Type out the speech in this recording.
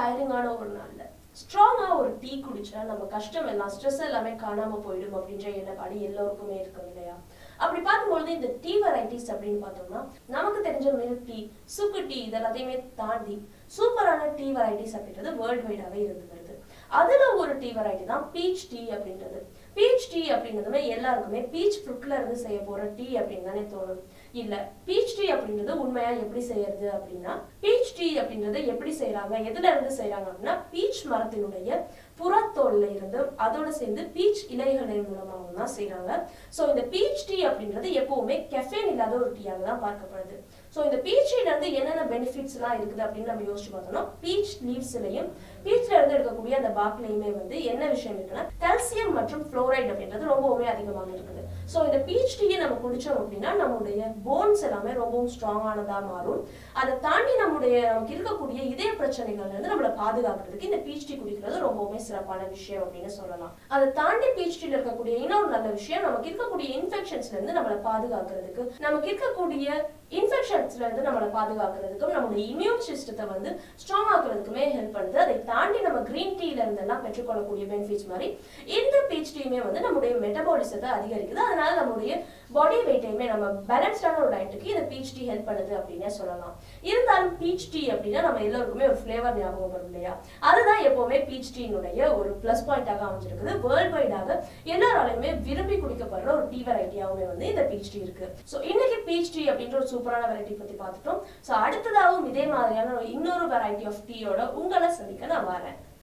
டயரிங்கான ஒரு நாள்ல ஸ்ட்ராங்கா ஒரு டீ குடிச்சா நம்ம கஷ்டம் எல்லாம் ஸ்ட்ரெஸ் எல்லாமே காணாம போயிடும் அப்படின்ற எண்ணப்பாடு எல்லோருக்குமே இருக்கும் இல்லையா அப்படி பார்க்கும்பொழுது இந்த டீ வெரைட்டிஸ் அப்படின்னு பார்த்தோம்னா நமக்கு தெரிஞ்ச மில்க் டீ சுக்கு டீ இதெல்லாத்தையுமே தாண்டி சூப்பரான டீ வெரைட்டிஸ் அப்படின்றது வேர்ல்டு வைடாவே இருந்து வருது அதுல ஒரு டீ வெரைட்டி தான் பீச் டீ அப்படின்றது பீச் டீ அப்படின்றதுமே எல்லாருக்குமே பீச் ஃப்ரூட்ல இருந்து செய்ய போற டீ அப்படின்னு தானே தோணும் இல்ல பீச் டீ அப்படின்றது உண்மையா எப்படி செய்யறது அப்படின்னா பீச் டீ அப்படின்றது எப்படி செய்யறாங்க எதுல இருந்து செய்யறாங்க அப்படின்னா பீச் மரத்தினுடைய புறத்தோல்ல இருந்து அதோட சேர்ந்து பீச் இலைகளின் மூலமாகவும் தான் செய்யறாங்க ஸோ இந்த பீச் டீ அப்படின்றது எப்பவுமே கெஃபேன் இல்லாத ஒரு டீயாக தான் பார்க்கப்படுது ஸோ இந்த பீச் டீல இருந்து என்னென்ன பெனிஃபிட்ஸ் எல்லாம் இருக்குது அப்படின்னு நம்ம யோசிச்சு பார்த்தோம்னா பீச் லீவ்ஸ்லயும் பீச்ல இருந்து எடுக்கக்கூடிய அந்த பாக்லயுமே வந்து என்ன விஷயம் இருக்குன்னா கால்சியம் மற்றும் ஃப்ளோரைட் அப்படின்றது ரொம்பவுமே அதிகமாக இருக்குது ஸோ இந்த பீச் டீயை நம்ம குடிச்சோம் அப்படின்னா நம்முடைய போன்ஸ் எல்லாமே ரொம்பவும் ஸ்ட்ராங்கானதா மாறும் அதை தாண்டி நம்முடைய நமக்கு இருக்கக்கூடிய இதய பிரச்சனைகள்ல இருந்து நம்மளை பாதுகாக்கிறதுக்கு இந்த பீச் டீ குடிக்கிறது ரொம்பவுமே சிறப்பான விஷயம் அப்படின்னு சொல்லலாம் அதை தாண்டி பீச் டீல இருக்கக்கூடிய இன்னொரு நல்ல விஷயம் நமக்கு இருக்கக்கூடிய இன்ஃபெக்ஷன்ஸ்ல இருந்து நம்மளை பாதுகாக்கிறதுக்கு நமக்கு இருக்கக்கூடிய இன்ஃபெக்ஷன்ஸ்ல இருந்து நம்மளை பாதுகாக்கிறதுக்கும் நம்மளுடைய இம்யூன் சிஸ்டத்தை வந்து ஸ்ட்ராங் ஆக்குறதுக்குமே ஹெல்ப் பண்ணுது அதை தாண்டி நம்ம கிரீன் டீல இருந்தெல்லாம் பெற்றுக்கொள்ளக்கூடிய பெனிஃபிட்ஸ் மாதிரி இந்த பீச் டீயுமே வந்து நம்முடைய மெட்டபாலிசத்தை அதிகரிக்குது அதனால நம்முடைய பாடி வெயிட்டையுமே நம்ம பேலன்ஸ்டான ஒரு டயட்டுக்கு இந்த பீச் டீ ஹெல்ப் பண்ணுது அப்படின்னே சொல்லலாம் இருந்தாலும் பீச் டீ அப்படின்னா நம்ம எல்லாருக்குமே ஒரு ஃப்ளேவர் ஞாபகம் வரும் இல்லையா அதுதான் எப்பவுமே பீச் டீனுடைய ஒரு ப்ளஸ் பாயிண்டாக அமைஞ்சிருக்குது வேர்ல்ட் வைடாக எல்லாராலையுமே விரும்பி குடிக்கப்படுற ஒரு டீ வெரைட்டியாகவே வந்து இந்த பீச் டீ இருக்கு ஸோ இன்னைக்கு பீச் டீ அப்படின்ற ஒரு சூப்பரான வெரைட்டி பத்தி பார்த்துட்டோம் ஸோ அடுத்ததாகவும் இதே மாதிரியான ஒரு இன்னொரு வெரைட்டி ஆஃப் டீயோட உங்களை சந்திக்க நான் வரேன்